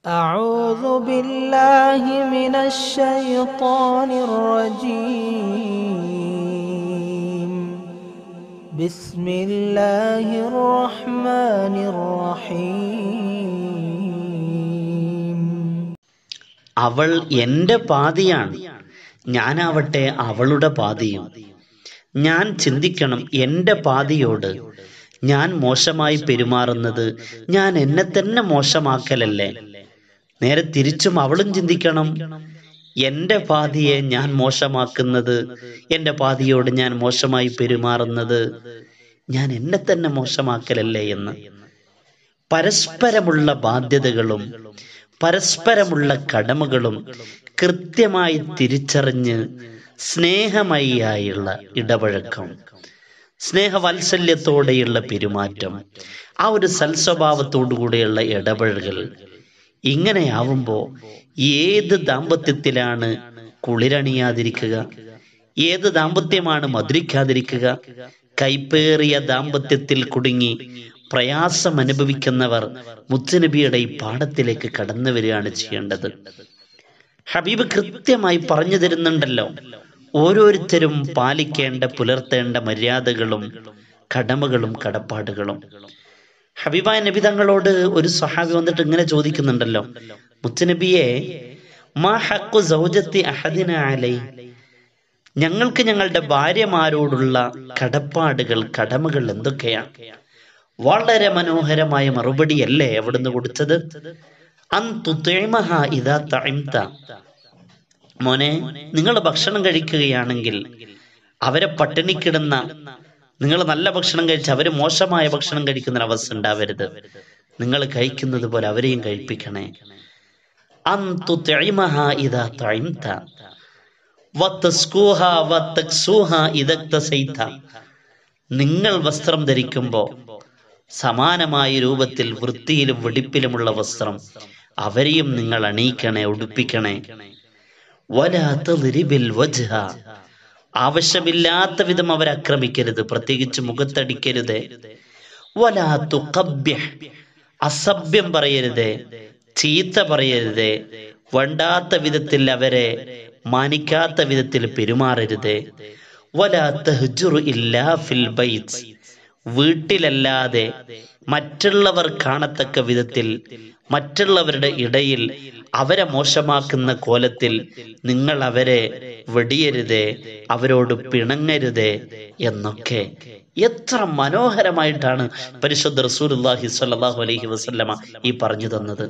أعوذ بالله من الشيطان الرجيم بسم الله الرحمن الرحيم അവൾ എൻ്റെ പാതിയാണ് ഞാനാവട്ടെ അവളുടെ പാതിയും ഞാൻ ചിന്തിക്കണം എൻ്റെ പാതിയോട് ഞാൻ മോശമായി പെരുമാറുന്നത് ഞാൻ എന്നെ തന്നെ മോശമാക്കലല്ലേ നേരെ തിരിച്ചും അവളും ചിന്തിക്കണം എൻ്റെ പാതിയെ ഞാൻ മോശമാക്കുന്നത് എൻ്റെ പാതിയോട് ഞാൻ മോശമായി പെരുമാറുന്നത് ഞാൻ എന്നെ തന്നെ മോശമാക്കലല്ലേ എന്ന് പരസ്പരമുള്ള ബാധ്യതകളും പരസ്പരമുള്ള കടമകളും കൃത്യമായി തിരിച്ചറിഞ്ഞ് സ്നേഹമയിയായുള്ള ഇടപഴക്കം സ്നേഹവാത്സല്യത്തോടെയുള്ള പെരുമാറ്റം ആ ഒരു സൽസ്വഭാവത്തോടുകൂടെയുള്ള ഇടപഴകൽ ഇങ്ങനെയാവുമ്പോൾ ഏത് ദാമ്പത്യത്തിലാണ് കുളിരണിയാതിരിക്കുക ഏത് ദാമ്പത്യമാണ് മധുരിക്കാതിരിക്കുക കൈപ്പേറിയ ദാമ്പത്യത്തിൽ കുടുങ്ങി പ്രയാസം അനുഭവിക്കുന്നവർ മുത്തുനബിയുടെ ഈ പാഠത്തിലേക്ക് കടന്നു വരികയാണ് ചെയ്യേണ്ടത് ഹബീബ് കൃത്യമായി പറഞ്ഞു തരുന്നുണ്ടല്ലോ ഓരോരുത്തരും പാലിക്കേണ്ട പുലർത്തേണ്ട മര്യാദകളും കടമകളും കടപ്പാടുകളും ഹബീബായ നബി തങ്ങളോട് ഒരു സഹാബി വന്നിട്ട് ഇങ്ങനെ ചോദിക്കുന്നുണ്ടല്ലോ മുത്തുനബിയെ മാ ഹക്കു സൗജത്തി അഹദിന അലൈ ഞങ്ങൾക്ക് ഞങ്ങളുടെ ഭാര്യമാരോടുള്ള കടപ്പാടുകൾ കടമകൾ എന്തൊക്കെയാണ് വളരെ മനോഹരമായ മറുപടിയല്ലേ അവിടുന്ന് കൊടുത്തത് അന്തുതേമഹ ഇതാ തഇംത മോനെ നിങ്ങൾ ഭക്ഷണം കഴിക്കുകയാണെങ്കിൽ അവരെ പട്ടിണിക്കിടുന്ന നിങ്ങൾ നല്ല ഭക്ഷണം കഴിച്ച് അവര് മോശമായ ഭക്ഷണം കഴിക്കുന്ന അവസ്ഥ ഉണ്ടാവരുത് നിങ്ങൾ കഴിക്കുന്നത് പോലെ അവരെയും കഴിപ്പിക്കണേ അന്തുതേമഹ ഇതാ തഇംത വതസ്കൂഹ വതക്സൂഹ ഇദക്തസൈത നിങ്ങൾ വസ്ത്രം ധരിക്കുമ്പോൾ സമാനമായ രൂപത്തിൽ വൃത്തിയിലും വെടിപ്പിലുമുള്ള വസ്ത്രം അവരെയും നിങ്ങൾ അണിയിക്കണേ ഉടുപ്പിക്കണേ വലാത്തതിരിബിൽ വജ്ഹ ആവശ്യമില്ലാത്ത വിധം അവരെ ആക്രമിക്കരുത് പ്രത്യേകിച്ച് മുഖത്തടിക്കരുത് വലാത്തു അസഭ്യം പറയരുത് ചീത്ത പറയരുത് വേണ്ടാത്ത വിധത്തിൽ അവരെ മാനിക്കാത്ത വിധത്തിൽ പെരുമാറരുത് വലാത്ത ഇല്ലാ ഫിൽ ബൈത്ത് വീട്ടിലല്ലാതെ മറ്റുള്ളവർ കാണത്തക്ക വിധത്തിൽ മറ്റുള്ളവരുടെ ഇടയിൽ അവരെ മോശമാക്കുന്ന കോലത്തിൽ നിങ്ങൾ അവരെ വെടിയരുതേ അവരോട് പിണങ്ങരുതേ എന്നൊക്കെ എത്ര മനോഹരമായിട്ടാണ് പരിശുദ്ധ റസൂലുള്ളാഹി സ്വല്ലല്ലാഹു അലൈഹി വസല്ലമ ഈ പറഞ്ഞു തന്നത്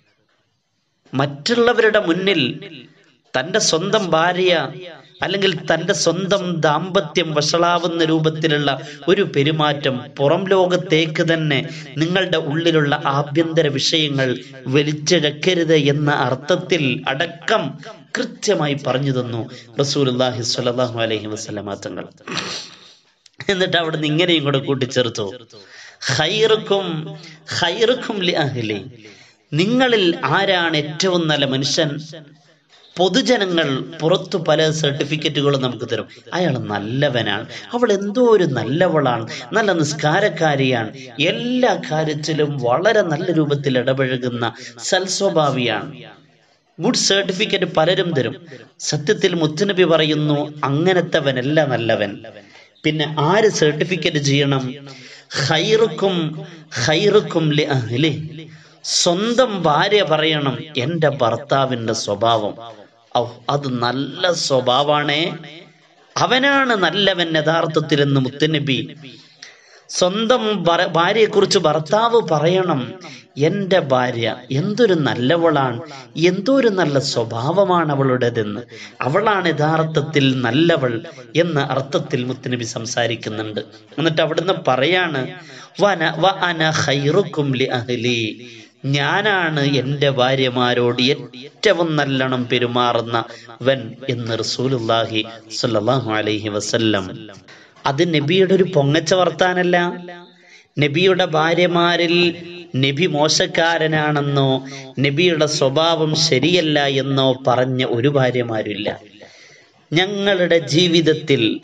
മറ്റുള്ളവരുടെ മുന്നിൽ തന്റെ സ്വന്തം ഭാര്യ അല്ലെങ്കിൽ തന്റെ സ്വന്തം ദാമ്പത്യം വഷളാവുന്ന രൂപത്തിലുള്ള ഒരു പെരുമാറ്റം പുറം ലോകത്തേക്ക് തന്നെ നിങ്ങളുടെ ഉള്ളിലുള്ള ആഭ്യന്തര വിഷയങ്ങൾ വലിച്ചിഴക്കരുത് എന്ന അർത്ഥത്തിൽ അടക്കം കൃത്യമായി പറഞ്ഞു തന്നു റസൂലുള്ളാഹി സ്വല്ലല്ലാഹു അലൈഹി വസല്ലമ തങ്ങൾ എന്നിട്ട് അവിടുന്ന് ഇങ്ങനെയും കൂടെ കൂട്ടിച്ചേർത്തു ഖൈറുക്കും ഖൈറുക്കും ലി അഹ്ലി നിങ്ങളിൽ ആരാണ് ഏറ്റവും നല്ല മനുഷ്യൻ പൊതുജനങ്ങൾ പുറത്തു പല സർട്ടിഫിക്കറ്റുകളും നമുക്ക് തരും അയാൾ നല്ലവനാണ് അവൾ എന്തോ ഒരു നല്ലവളാണ് നല്ല നിസ്കാരക്കാരിയാണ് എല്ലാ കാര്യത്തിലും വളരെ നല്ല രൂപത്തിൽ ഇടപഴകുന്ന സൽസ്വഭാവിയാണ് ഗുഡ് സർട്ടിഫിക്കറ്റ് പലരും തരും സത്യത്തിൽ മുത്തുനബി പറയുന്നു അങ്ങനത്തെവനല്ല നല്ലവൻ പിന്നെ ആര് സർട്ടിഫിക്കറ്റ് ചെയ്യണം ഹൈറുക്കും ഹൈറുക്കും ലി അഹ്ലി സ്വന്തം ഭാര്യ പറയണം എൻ്റെ ഭർത്താവിൻ്റെ സ്വഭാവം ഔ അത് നല്ല സ്വഭാവാണേ അവനാണ് നല്ലവൻ യഥാർത്ഥത്തിൽ എന്ന് മുത്തനബി സ്വന്തം ഭാര്യയെ കുറിച്ച് ഭർത്താവ് പറയണം എൻ്റെ ഭാര്യ എന്തൊരു നല്ലവളാണ് എന്തൊരു നല്ല സ്വഭാവമാണ് അവളുടേതെന്ന് അവളാണ് യഥാർത്ഥത്തിൽ നല്ലവൾ എന്ന അർത്ഥത്തിൽ മുത്തനബി സംസാരിക്കുന്നുണ്ട് എന്നിട്ട് അവിടുന്ന് പറയാണ് വന വ അന ഖൈറുക്കും ലി അഹ്ലി ഞാനാണ് എൻ്റെ ഭാര്യമാരോട് ഏറ്റവും നല്ലോണം പെരുമാറുന്ന വൻ എന്ന് റസൂലുള്ളാഹി സ്വല്ലല്ലാഹു അലൈഹി വസല്ലം അത് നബിയുടെ ഒരു പൊങ്ങച്ച വർത്താനല്ല നബിയുടെ ഭാര്യമാരിൽ നബി മോശക്കാരനാണെന്നോ നബിയുടെ സ്വഭാവം ശരിയല്ല എന്നോ പറഞ്ഞ ഒരു ഭാര്യമാരില്ല ഞങ്ങളുടെ ജീവിതത്തിൽ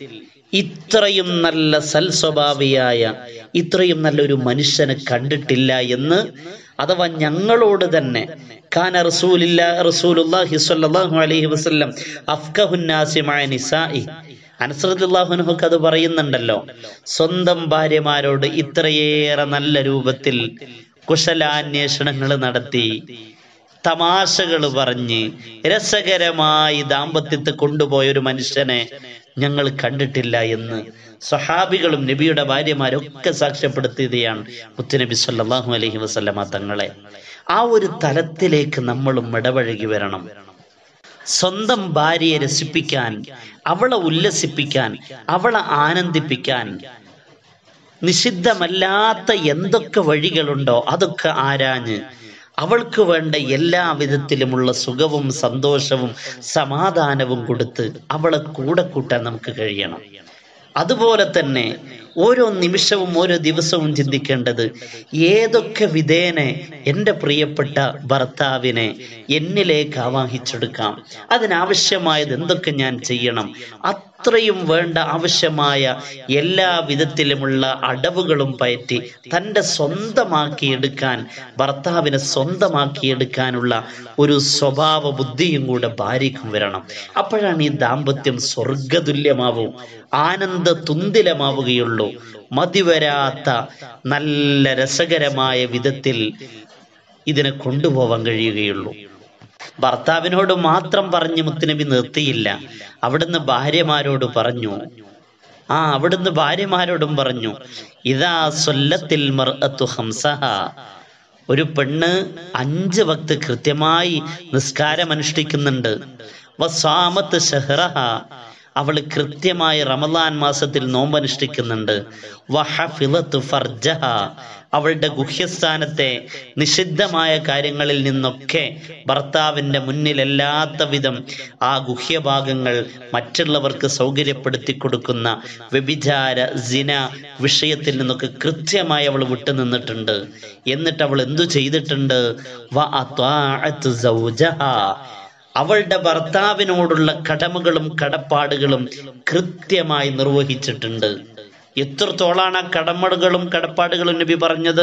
ഇത്രയും നല്ല സൽസ്വഭാവിയായ ഇത്രയും നല്ലൊരു മനുഷ്യനെ കണ്ടിട്ടില്ല എന്ന് അഥവാ ഞങ്ങളോട് തന്നെ കാന റസൂലില്ല റസൂലുള്ളാഹി സ്വല്ലല്ലാഹു അലൈഹി വസല്ലം അഫ്കഹുന്നാസി മഅ നിസാഇ അനസ്രത്തുല്ലാഹുനഹുക്ക് അത് പറയുന്നുണ്ടല്ലോ സ്വന്തം ഭാര്യമാരോട് ഇത്രയേറെ നല്ല രൂപത്തിൽ കുശലാന്വേഷണങ്ങൾ നടത്തി തമാശകൾ പറഞ്ഞ് രസകരമായി ദാമ്പത്യത്തെ കൊണ്ടുപോയ ഒരു മനുഷ്യനെ ഞങ്ങൾ കണ്ടിട്ടില്ല എന്ന് സഹാബികളും നബിയുടെ ഭാര്യമാരൊക്കെ സാക്ഷ്യപ്പെടുത്തിയതാണ് മുത്തുനബി സല്ലല്ലാഹു അലൈഹി വസല്ലമ തങ്ങളെ ആ ഒരു തലത്തിലേക്ക് നമ്മളും ഇടപഴകി വരണം സ്വന്തം ഭാര്യയെ രസിപ്പിക്കാൻ അവളെ ഉല്ലസിപ്പിക്കാൻ അവളെ ആനന്ദിപ്പിക്കാൻ നിഷിദ്ധമല്ലാത്ത എന്തൊക്കെ വഴികളുണ്ടോ അതൊക്കെ ആരാഞ്ഞ് അവൾക്ക് വേണ്ട എല്ലാ വിധത്തിലുമുള്ള സുഖവും സന്തോഷവും സമാധാനവും കൊടുത്ത് അവളെ കൂടെ കൂട്ടാൻ നമുക്ക് കഴിയണം അതുപോലെ തന്നെ ഓരോ നിമിഷവും ഓരോ ദിവസവും ചിന്തിക്കേണ്ടത് ഏതൊക്കെ വിധേനെ എൻ്റെ പ്രിയപ്പെട്ട ഭർത്താവിനെ എന്നിലേക്ക് ആവാഹിച്ചെടുക്കാം അതിനാവശ്യമായത് എന്തൊക്കെ ഞാൻ ചെയ്യണം അത്രയും വേണ്ട ആവശ്യമായ എല്ലാ വിധത്തിലുമുള്ള അടവുകളും പയറ്റി തൻ്റെ സ്വന്തമാക്കിയെടുക്കാൻ ഭർത്താവിനെ സ്വന്തമാക്കിയെടുക്കാനുള്ള ഒരു സ്വഭാവ ബുദ്ധിയും കൂടെ ഭാര്യയ്ക്കും വരണം അപ്പോഴാണ് ഈ ദാമ്പത്യം സ്വർഗതുല്യമാവും ആനന്ദ തുന്തിലമാവുകയുള്ളൂ മതിവരാത്ത നല്ല രസകരമായ വിധത്തിൽ ഇതിനെ കൊണ്ടുപോവാൻ കഴിയുകയുള്ളൂ ഭർത്താവിനോട് മാത്രം പറഞ്ഞ് മുത്തുനബി നിർത്തിയില്ല അവിടുന്ന് ഭാര്യമാരോട് പറഞ്ഞു ആ അവിടുന്ന് ഭാര്യമാരോടും പറഞ്ഞു ഇതാ സൊല്ലത്തിൽ മർഅത്തു ഹംസഹ ഒരു പെണ്ണ് അഞ്ച് വക്ത് കൃത്യമായി നിസ്കാരം അനുഷ്ഠിക്കുന്നുണ്ട് വസാമത്ത് ഷഹ്റഹ അവൾ കൃത്യമായി റമദാൻ മാസത്തിൽ നോമ്പനുഷ്ഠിക്കുന്നുണ്ട് വഹഫിളത്ത് ഫർജഹ അവളുടെ ഗുഹ്യസ്ഥാനത്തെ നിഷിദ്ധമായ കാര്യങ്ങളിൽ നിന്നൊക്കെ ഭർത്താവിൻ്റെ മുന്നിലല്ലാത്ത വിധം ആ ഗുഹ്യഭാഗങ്ങൾ മറ്റുള്ളവർക്ക് സൗകര്യപ്പെടുത്തി കൊടുക്കുന്ന വ്യഭിചാര സിന വിഷയത്തിൽ നിന്നൊക്കെ കൃത്യമായി അവൾ വിട്ടുനിന്നിട്ടുണ്ട് എന്നിട്ട് അവൾ എന്തു ചെയ്തിട്ടുണ്ട് വ അത്വാഅത്ത് സൗജഹ അവളുടെ ഭർത്താവിനോടുള്ള കടമകളും കടപ്പാടുകളും കൃത്യമായി നിർവഹിച്ചിട്ടുണ്ട് എത്രത്തോളാണ് ആ കടമകളും കടപ്പാടുകളും നബി പറഞ്ഞത്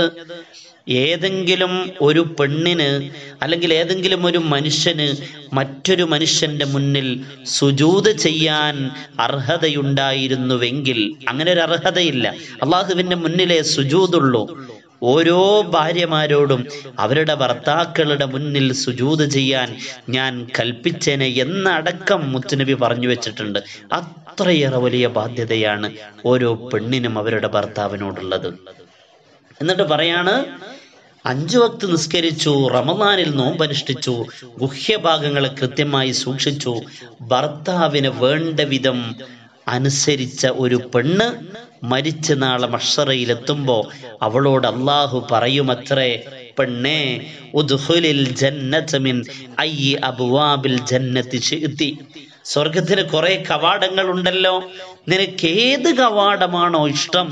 ഏതെങ്കിലും ഒരു പെണ്ണിന് അല്ലെങ്കിൽ ഏതെങ്കിലും ഒരു മനുഷ്യന് മറ്റൊരു മനുഷ്യന്റെ മുന്നിൽ സുജൂത് ചെയ്യാൻ അർഹതയുണ്ടായിരുന്നുവെങ്കിൽ അങ്ങനെ ഒരു അർഹതയില്ല അള്ളാഹുവിന്റെ മുന്നിലേ സുജൂതുള്ളൂ ഓരോ ഭാര്യമാരോടും അവരുടെ ഭർത്താക്കളുടെ മുന്നിൽ സുജൂത് ചെയ്യാൻ ഞാൻ കൽപ്പിച്ചേനെ എന്നടക്കം മുത്തുനബി പറഞ്ഞു വെച്ചിട്ടുണ്ട് അത്രയേറെ വലിയ ബാധ്യതയാണ് ഓരോ പെണ്ണിനും അവരുടെ ഭർത്താവിനോടുള്ളത് എന്നിട്ട് പറയാണ് അഞ്ചു വക്ത് നിസ്കരിച്ചു റമദാനിൽ നോമ്പനുഷ്ഠിച്ചു ഗുഹ്യഭാഗങ്ങളെ കൃത്യമായി സൂക്ഷിച്ചു ഭർത്താവിന് വേണ്ട വിധം അനുസരിച്ച ഒരു പെണ്ണ് മരിച്ച നാളെ മഷറയിലെത്തുമ്പോ അവളോട് അള്ളാഹു പറയുമത്രേ പെണ്ണേ ഉദ്ഖുലിൽ ജന്നത മിൻ അയ്യി അബ്വാബിൽ ജന്നത്തി ശിഅ്തി സ്വർഗത്തിന് കുറെ കവാടങ്ങൾ ഉണ്ടല്ലോ നിനക്ക് ഏത് കവാടമാണോ ഇഷ്ടം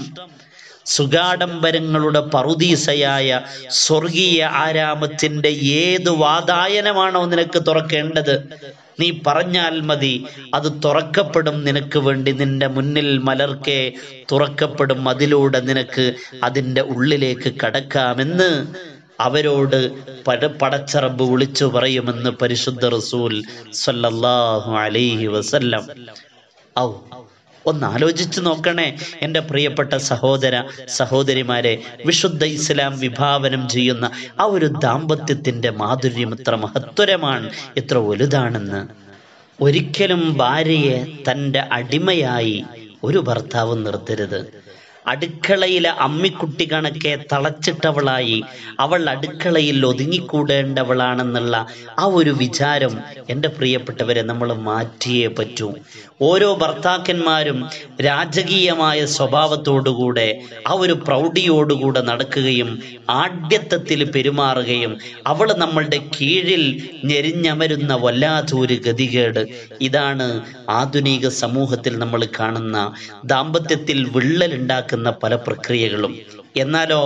സുഗാഡംബരങ്ങളുടെ പറുദീസയായ സ്വർഗീയ ആരാമത്തിന്റെ ഏത് വാതായനമാണോ നിനക്ക് തുറക്കേണ്ടത് നീ പറഞ്ഞാൽ മതി അത് തുറക്കപ്പെടും നിനക്ക് വേണ്ടി നിന്റെ മുന്നിൽ മലർക്കെ തുറക്കപ്പെടും അതിലൂടെ നിനക്ക് അതിൻ്റെ ഉള്ളിലേക്ക് കടക്കാമെന്ന് അവരോട് പട പടച്ചറബ് വിളിച്ചു പറയുമെന്ന് പരിശുദ്ധ റസൂൽ സല്ലല്ലാഹു അലൈഹി വസല്ലം ഔ ഒന്ന് ആലോചിച്ചു നോക്കണേ എൻ്റെ പ്രിയപ്പെട്ട സഹോദര സഹോദരിമാരെ വിശുദ്ധ ഇസ്ലാം വിഭാവനം ചെയ്യുന്ന ആ ഒരു ദാമ്പത്യത്തിൻ്റെ മാധുര്യം എത്ര മഹത്വരമാണ് എത്ര വലുതാണെന്ന് ഒരിക്കലും ഭാര്യയെ തൻ്റെ അടിമയായി ഒരു ഭർത്താവ് നിർത്തരുത് അടുക്കളയിലെ അമ്മിക്കുട്ടി കണക്കെ തളച്ചിട്ടവളായി അവൾ അടുക്കളയിൽ ഒതുങ്ങിക്കൂടേണ്ടവളാണെന്നുള്ള ആ ഒരു വിചാരം എൻ്റെ പ്രിയപ്പെട്ടവരെ നമ്മൾ മാറ്റിയേ പറ്റൂ ഓരോ ഭർത്താക്കന്മാരും രാജകീയമായ സ്വഭാവത്തോടുകൂടെ ആ ഒരു പ്രൗഢിയോടുകൂടെ നടക്കുകയും ആഢ്യത്വത്തിൽ പെരുമാറുകയും അവൾ നമ്മളുടെ കീഴിൽ ഞെരിഞ്ഞമരുന്ന വല്ലാത്തൊരു ഗതികേട് ഇതാണ് ആധുനിക സമൂഹത്തിൽ നമ്മൾ കാണുന്ന ദാമ്പത്യത്തിൽ വിള്ളലുണ്ടാക്കുന്ന പല പ്രക്രിയകളും എന്നാലോ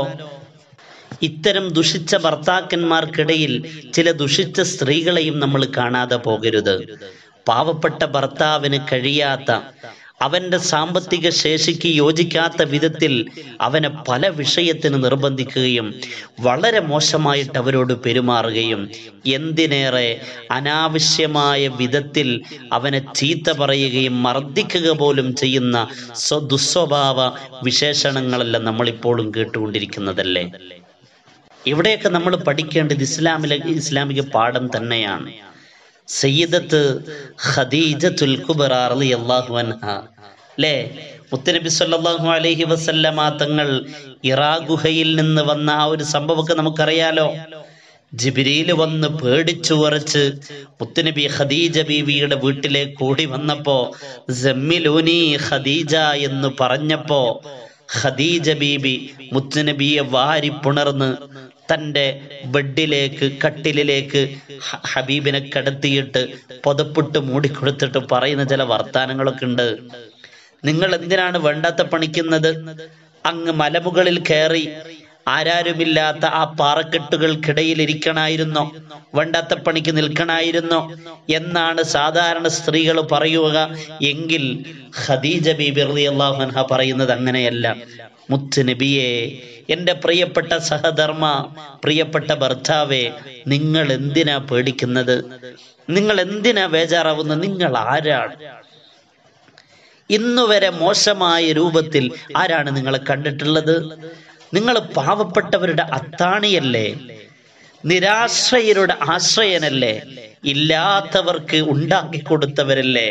ഇത്തരം ദുഷിച്ച ഭർത്താക്കന്മാർക്കിടയിൽ ചില ദുഷിച്ച സ്ത്രീകളെയും നമ്മൾ കാണാതെ പോകരുത് പാവപ്പെട്ട ഭർത്താവിന് കഴിയാത്ത അവന്റെ സാമ്പത്തിക ശേഷിക്ക് യോജിക്കാത്ത വിധത്തിൽ അവനെ പല വിഷയത്തിന് നിർബന്ധിക്കുകയും വളരെ മോശമായിട്ട് അവരോട് പെരുമാറുകയും എന്തിനേറെ അനാവശ്യമായ വിധത്തിൽ അവനെ ചീത്ത പറയുകയും മർദ്ദിക്കുക പോലും ചെയ്യുന്ന സ്വ ദുസ്വഭാവ വിശേഷണങ്ങളെല്ലാം നമ്മളിപ്പോഴും കേട്ടുകൊണ്ടിരിക്കുന്നതല്ലേ ഇവിടെയൊക്കെ നമ്മൾ പഠിക്കേണ്ടത് ഇസ്ലാമിലെ ഇസ്ലാമിക പാഠം തന്നെയാണ് സയ്യിദത്ത് ഖദീജത്തുൽ കുബ്ര റളിയല്ലാഹു അൻഹ അല്ലേ മുത്തനബി സല്ലല്ലാഹു അലൈഹി വസല്ലമ തങ്ങൾ ഇറാ ഗുഹയിൽ നിന്ന് വന്ന ആ ഒരു സംഭവമൊക്കെ നമുക്കറിയാലോ ജിബിരിയിൽ വന്ന് പേടിച്ചു ഉറച്ച് മുത്തുനബി ഖദീജ ബീവിയുടെ വീട്ടിലേക്ക് കൂടി വന്നപ്പോ ജമ്മിലൂനി ഖദീജ എന്ന് പറഞ്ഞപ്പോ ഖദീജ ബീബി മുത്തുനബിയെ വാരി പുണർന്ന് തൻ്റെ ബെഡിലേക്ക് കട്ടിലിലേക്ക് ഹ- ഹബീബിനെ കിടത്തിയിട്ട് പുതപ്പിട്ട് മൂടിക്കൊടുത്തിട്ട് പറയുന്ന ചില വർത്താനങ്ങളൊക്കെ ഉണ്ട് നിങ്ങൾ എന്തിനാണ് വേണ്ടാത്ത പണിക്കുന്നത് അങ്ങ് മലമുകളിൽ കയറി ആരാരുമില്ലാത്ത ആ പാറക്കെട്ടുകൾക്കിടയിൽ ഇരിക്കണായിരുന്നോ വേണ്ടാത്ത പണിക്ക് നിൽക്കണായിരുന്നോ എന്നാണ് സാധാരണ സ്ത്രീകൾ പറയുക എങ്കിൽ ഖദീജ ബീബി റളിയല്ലാഹു അൻഹ പറയുന്നത് അങ്ങനെയല്ല മുത്ത് നബിയെ എൻ്റെ പ്രിയപ്പെട്ട സഹധർമ്മ പ്രിയപ്പെട്ട ഭർത്താവേ നിങ്ങൾ എന്തിനാ പേടിക്കുന്നത് നിങ്ങൾ എന്തിനാ ബേജാറാവുന്നത് നിങ്ങൾ ആരാണ് ഇന്നുവരെ മോശമായ രൂപത്തിൽ ആരാണ് നിങ്ങളെ കണ്ടിട്ടുള്ളത് നിങ്ങൾ പാവപ്പെട്ടവരുടെ അത്താണിയല്ലേ നിരാശ്രയരുടെ ആശ്രയനല്ലേ ഇല്ലാത്തവർക്ക് ഉണ്ടാക്കി കൊടുത്തവരല്ലേ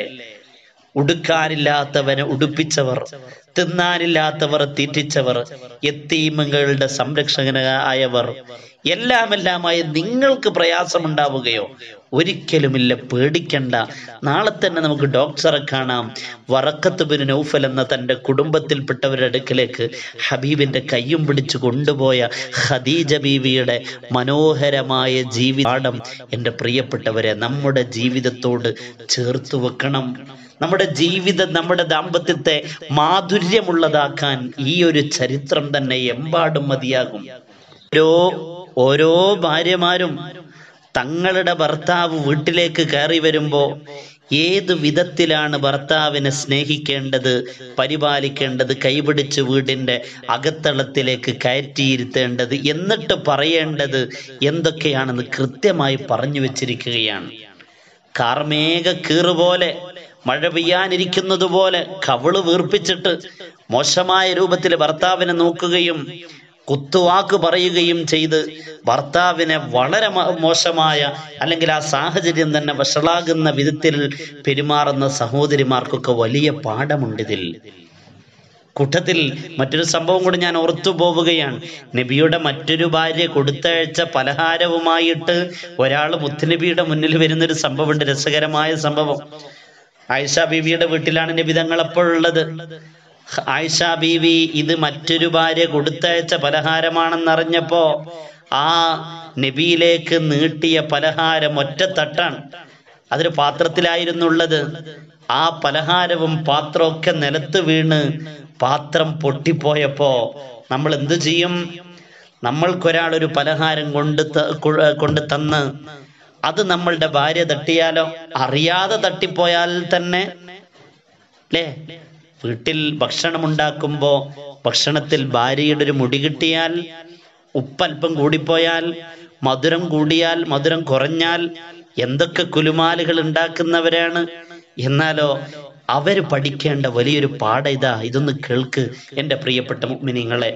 ഉടുക്കാനില്ലാത്തവനെ ഉടുപ്പിച്ചവർ തിന്നാനില്ലാത്തവർ തീറ്റിച്ചവർ എത്തീമുകളുടെ സംരക്ഷകനായവർ എല്ലാമെല്ലാമായി നിങ്ങൾക്ക് പ്രയാസമുണ്ടാവുകയോ ഒരിക്കലുമില്ല പേടിക്കണ്ട നാളെ തന്നെ നമുക്ക് ഡോക്ടറെ കാണാം വറക്കത്ത് ബിൻ നൗഫൽ എന്ന തൻ്റെ കുടുംബത്തിൽപ്പെട്ടവരുടെ അടുക്കലേക്ക് ഹബീബിന്റെ കയ്യും പിടിച്ചു കൊണ്ടുപോയ ഖദീജ ബീവിയുടെ മനോഹരമായ ജീവിതം എൻ്റെ പ്രിയപ്പെട്ടവരെ നമ്മുടെ ജീവിതത്തോട് ചേർത്ത് വെക്കണം നമ്മുടെ ജീവിതം നമ്മുടെ ദാമ്പത്യത്തെ മാധുര്യമുള്ളതാക്കാൻ ഈ ഒരു ചരിത്രം തന്നെ എമ്പാടും മതിയാകും ഓരോ ഓരോ ഭാര്യമാരും തങ്ങളുടെ ഭർത്താവ് വീട്ടിലേക്ക് കയറി വരുമ്പോ ഏത് വിധത്തിലാണ് ഭർത്താവിനെ സ്നേഹിക്കേണ്ടത് പരിപാലിക്കേണ്ടത് കൈപിടിച്ച് വീടിന്റെ അകത്തളത്തിലേക്ക് കയറ്റിയിരുത്തേണ്ടത് എന്നിട്ട് പറയേണ്ടത് എന്തൊക്കെയാണെന്ന് കൃത്യമായി പറഞ്ഞു വെച്ചിരിക്കുകയാണ് കാർമേഘ കീറ് പോലെ മഴ പെയ്യാനിരിക്കുന്നത് പോലെ കവിള് വീർപ്പിച്ചിട്ട് മോശമായ രൂപത്തിൽ ഭർത്താവിനെ നോക്കുകയും കുത്തുവാക്ക് പറയുകയും ചെയ്ത് ഭർത്താവിനെ വളരെ മ- മോശമായ അല്ലെങ്കിൽ ആ സാഹചര്യം തന്നെ വഷളാകുന്ന വിധത്തിൽ പെരുമാറുന്ന സഹോദരിമാർക്കൊക്കെ വലിയ പാഠമുണ്ടിതിൽ കൂട്ടത്തിൽ മറ്റൊരു സംഭവം കൂടി ഞാൻ ഓർത്തു പോവുകയാണ് നബിയുടെ മറ്റൊരു ഭാര്യ കൊടുത്തയച്ച പലഹാരവുമായിട്ട് ഒരാൾ മുത്തുനബിയുടെ മുന്നിൽ വരുന്നൊരു സംഭവമുണ്ട് രസകരമായ സംഭവം ആയിഷ ബീവിയുടെ വീട്ടിലാണ് നബി തങ്ങൾ അപ്പോഴുള്ളത് ആയിഷ ബീവി ഇത് മറ്റൊരു ഭാര്യ കൊടുത്തയച്ച പലഹാരമാണെന്നറിഞ്ഞപ്പോ ആ നബിയിലേക്ക് നീട്ടിയ പലഹാരം ഒറ്റ തട്ടാണ് അതൊരു പാത്രത്തിലായിരുന്നുള്ളത് ആ പലഹാരവും പാത്രമൊക്കെ നിലത്ത് വീണ് പാത്രം പൊട്ടിപ്പോയപ്പോ നമ്മൾ എന്തു ചെയ്യും നമ്മൾക്കൊരാൾ ഒരു പലഹാരം കൊണ്ട് ത- കു- കൊണ്ട് തന്ന് അത് നമ്മളുടെ ഭാര്യ തട്ടിയാലോ അറിയാതെ തട്ടിപ്പോയാൽ തന്നെ അല്ലേ വീട്ടിൽ ഭക്ഷണം ഉണ്ടാക്കുമ്പോ ഭക്ഷണത്തിൽ ഭാര്യയുടെ ഒരു മുടി കിട്ടിയാൽ ഉപ്പല്പം കൂടിപ്പോയാൽ മധുരം കൂടിയാൽ മധുരം കുറഞ്ഞാൽ എന്തൊക്കെ കുലുമാലുകൾ ഉണ്ടാക്കുന്നവരാണ് എന്നാലോ അവര് പഠിക്കേണ്ട വലിയൊരു പാഠ ഇതാ ഇതൊന്ന് കേൾക്ക് എൻ്റെ പ്രിയപ്പെട്ട മുഅ്മിനീങ്ങളെ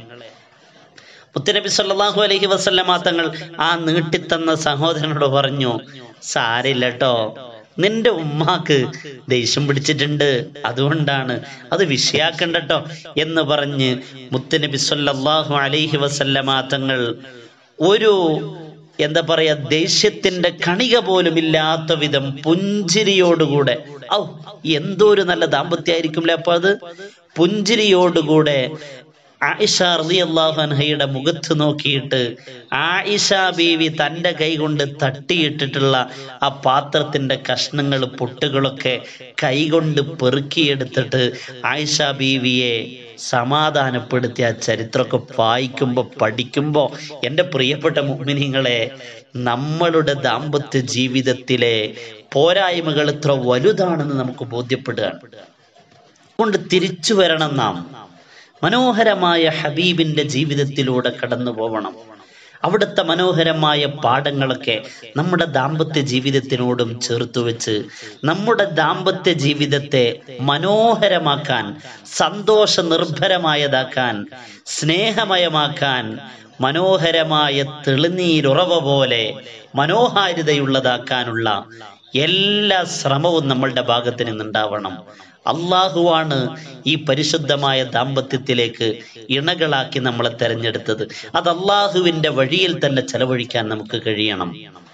മുത്തനബി സല്ലല്ലാഹു അലൈഹി വസല്ലമ തങ്ങൾ ആ നീട്ടിത്തന്ന സഹോദരനോട് പറഞ്ഞു സാരില്ല കേട്ടോ നിന്റെ ഉമ്മാക്ക് ദേഷ്യം പിടിച്ചിട്ടുണ്ട് അതുകൊണ്ടാണ് അത് വിഷയാക്കണ്ടട്ടോ എന്ന് പറഞ്ഞ് മുത്തനബി സല്ലല്ലാഹു അലൈഹി വസല്ലമ തങ്ങൾ ഒരു എന്താ പറയാ ദേഷ്യത്തിന്റെ കണിക പോലും ഇല്ലാത്ത വിധം പുഞ്ചിരിയോടുകൂടെ ഔ എന്തോ ഒരു നല്ല ദാമ്പത്യായിരിക്കുമല്ലേ അപ്പൊ അത് പുഞ്ചിരിയോടുകൂടെ ആയിഷ റളിയല്ലാഹു അൻഹയുടെ മുഖത്ത് നോക്കിയിട്ട് ആയിഷ ബീവി തന്റെ കൈ കൊണ്ട് തട്ടിയിട്ടിട്ടുള്ള ആ പാത്രത്തിന്റെ കഷ്ണങ്ങൾ പൊട്ടുകളൊക്കെ കൈകൊണ്ട് പെറുക്കിയെടുത്തിട്ട് ആയിഷ ബീവിയെ സമാധാനപ്പെടുത്തിയ ആ ചരിത്രമൊക്കെ വായിക്കുമ്പോൾ പഠിക്കുമ്പോൾ എൻ്റെ പ്രിയപ്പെട്ട മുഅ്മിനീങ്ങളെ നമ്മളുടെ ദാമ്പത്യ ജീവിതത്തിലെ പോരായ്മകൾ എത്ര വലുതാണെന്ന് നമുക്ക് ബോധ്യപ്പെടുകയാണ് കൊണ്ട് തിരിച്ചു വരണം നാം മനോഹരമായ ഹബീബിന്റെ ജീവിതത്തിലൂടെ കടന്നു പോവണം അവിടുത്തെ മനോഹരമായ പാഠങ്ങളൊക്കെ നമ്മുടെ ദാമ്പത്യ ജീവിതത്തിനോടും ചേർത്തു വെച്ച് നമ്മുടെ ദാമ്പത്യ ജീവിതത്തെ മനോഹരമാക്കാൻ സന്തോഷ നിർഭരമായതാക്കാൻ സ്നേഹമയമാക്കാൻ മനോഹരമായ തെളിനീരുറവ പോലെ മനോഹാരിതയുള്ളതാക്കാനുള്ള എല്ലാ ശ്രമവും നമ്മളുടെ ഭാഗത്ത് നിന്നുണ്ടാവണം അള്ളാഹുവാണ് ഈ പരിശുദ്ധമായ ദാമ്പത്യത്തിലേക്ക് ഇണകളാക്കി നമ്മളെ തെരഞ്ഞെടുത്തത് അത് അള്ളാഹുവിന്റെ വഴിയിൽ തന്നെ ചെലവഴിക്കാൻ നമുക്ക് കഴിയണം